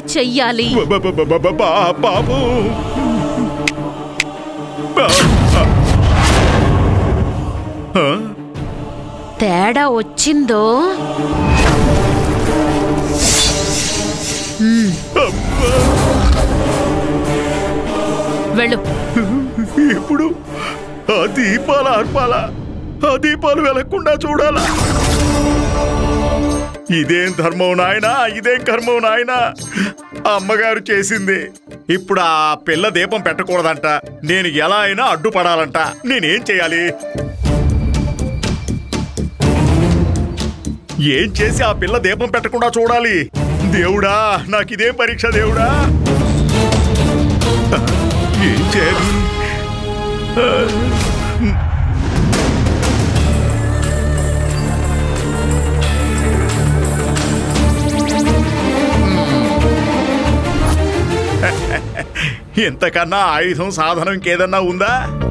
చెయ్యాలి బ- బ- బ- బ- బ- బా- బాబు బా- ఆ? తేడా వచ్చిందో మ్మ్. వెళ్ళు ఇప్పుడు ఆ దీపాలు ఆర్పాలా ఆ దీపాలు వెలగకుండా చూడాలా ఇదేం ధర్మం నాయనా ఇదేం కర్మం నాయనా ఆ అమ్మగారు చేసింది ఇప్పుడు ఆ పిల్ల దీపం పెట్టకూడదంట నేను ఎలా అయినా అడ్డుపడాలంట నేనేం చేయాలి ఏం చేసి ఆ పిల్ల దీపం పెట్టకుండా చూడాలి దేవుడా నాకు ఇదేం పరీక్ష దేవుడా ఏం చేయాలి ఇంతకన్నా ఆయుధం సాధనం ఇంకేదన్నా ఉందా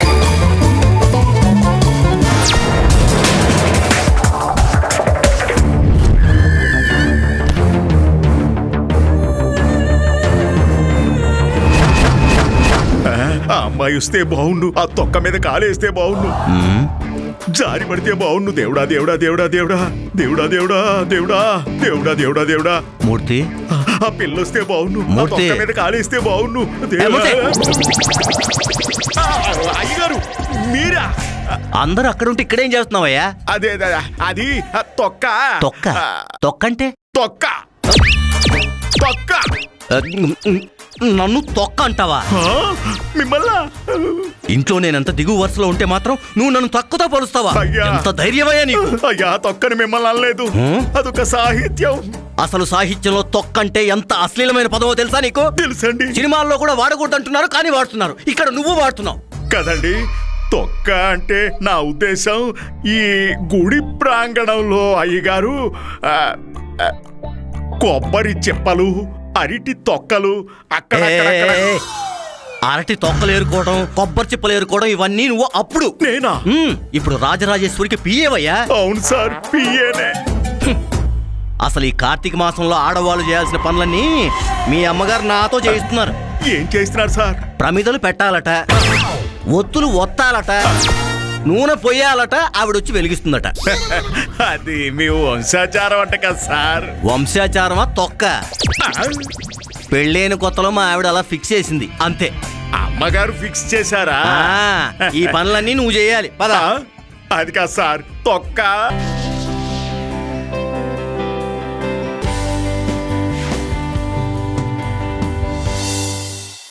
ఆ అమ్మాయి వస్తే బాగుండు ఆ తొక్క మీద కాలేస్తే బాగుండు జారి పడితే బాగుండు దేవుడా దేవుడా దేవుడా దేవుడా దేవుడా దేవుడా దేవుడా దేవుడా దేవుడా దేవుడా మూర్తి ఆ, ఆ పిల్ల వస్తే బాగుండు ఆ మూర్తి. తొక్క మీద కాలేస్తే బాగుండు ఏ, దేవుడా. మూర్తి. ఆ, అయ్యగారు మీరా అందరూ అక్కడుంటే ఇక్కడేం చేస్తున్నావయ్యా అదే అదే, అది ఆ తొక్క తొక్క ఆ, తొక్కంటే తొక్క తొక్క ఆ, నన్ను తొక్క అంటావా ఆ, మిమ్మల్ని ఇంట్లో నేనంత దిగువ వరుసలో ఉంటే మాత్రం నువ్వు నన్ను తక్కువతో పరుస్తావా అయ్యా. ఎంత ధైర్యమయ్యా నీకు అయ్యా తొక్కని మిమ్మల్ని అనలేదు హ్మ్? అదొక సాహిత్యం అసలు సాహిత్యంలో తొక్క అంటే ఎంత అశ్లీలమైన పదమో తెలుసా నీకు తెలుసండి సినిమాల్లో కూడా వాడకూడదు అంటున్నారు కానీ వాడుతున్నారు ఇక్కడ నువ్వు వాడుతున్నావు కదండి తొక్క అంటే నా ఉద్దేశం ఈ గుడి ప్రాంగణంలో అయ్యగారు ఆ, ఆ, కొబ్బరి చెప్పలు అరిటి తొక్కలు అక్కడక్కడక్కడ ఏ, అరటి తొక్కలు ఏరుకోవడం కొబ్బరి చిప్పలు ఏరుకోవడం ఇవన్నీ నువ్వు అప్పుడు నేనా ఉమ్, ఇప్పుడు రాజరాజేశ్వరికి పియ్యవయ్యా అవును సార్ పిఏనే అసలు ఈ కార్తీక మాసంలో ఆడవాళ్ళు చేయాల్సిన పనులన్నీ మీ అమ్మగారు నాతో చేయిస్తున్నారు ఏం చేస్తున్నారు సార్ ప్రమిదలు పెట్టాలట ఒత్తులు ఒత్తాలట నూనె పొయ్యాలట ఆవిడొచ్చి వెలిగిస్తుందట అది మీ వంశాచారం అంట కదా సార్ వంశాచారమా తొక్క ఆ, పెళ్ళైన కొత్తలో మా ఆవిడ అలా ఫిక్స్ చేసింది అంతే అమ్మగారు ఫిక్స్ చేశారా ఆ, ఈ పనులన్నీ నువ్వు చేయాలి పద ఆ, అది కాదు సార్ తొక్క